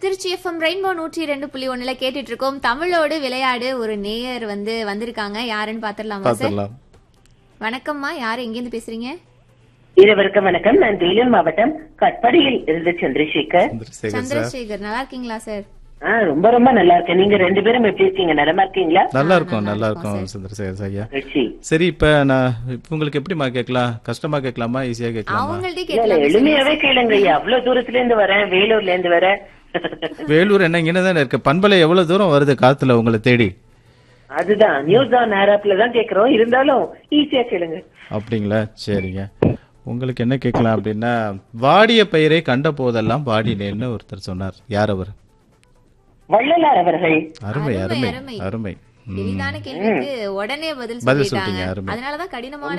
Trichy FM rainbow நூற்றி ரெண்டு புள்ளி ஒண்ணுல கேட்டுட்டு இருக்கோம் தமிழோடு விளையாடு ஒரு நேயர் வந்து வந்திருக்காங்க யாருன்னு பாத்துடலாமா சார் பாத்துடலாம் வணக்கம்மா யாரு எங்கேருந்து பேசுறீங்க இருவருக்கும் வணக்கம் நான் வேலூர் மாவட்டம் கட்படியில் இருந்து சந்திரசேகர் சந்திரசேகர் சார் சந்திரசேகர் நல்லா இருக்கீங்களா சார் ஆ, ரொம்ப ரொம்ப நல்லா இருக்கேன் நீங்க ரெண்டு பேரும் எப்படி இருக்கீங்க நலமா இருக்கீங்களா நல்லா இருக்கும் நல்லா நல்லா இருக்கும் இருக்கும் சந்திரசேகர் ஐயா மகிழ்ச்சி சரி இப்ப நான் இப்ப உங்களுக்கு எப்படிமா கேட்கலாம் கஷ்டமா கேட்கலாமா ஈஸியா கேட்கலாமா அவங்கள்ட்ட இல்ல, இல்ல, கேட்கலாம் எளிமையாவே கேளுங்க ஐயா. அவ்வளவு தூரத்துல இருந்து வரேன் வேலூர்ல இருந்து வரேன் வேலூர் என்ன இங்கே தானே இருக்கு பண்பலை எவ்வளவு தூரம் வருது காத்துல உங்களை தேடி அதுதான் நியூஸ் ஆன் ஆராப்ல தான் கேக்குறோம் இருந்தாலும் ஈஸியா கேளுங்க அப்படிங்களா சரிங்க உங்களுக்கு என்ன கேட்கலாம் அப்படின்னா வாடிய பயிரை கண்ட போதெல்லாம் வாடினேன்னு ஒருத்தர் சொன்னார் யார் அவர் வள்ளலார் அவர்கள் அருமை அருமை, அருமை அருமை. அருமை ம். எளிதான கேள்விக்கு உடனே பதில் பதில் சொல்லிட்டாங்க சொல்லிட்டீங்க, அருமை. அதனாலதான் கடினமான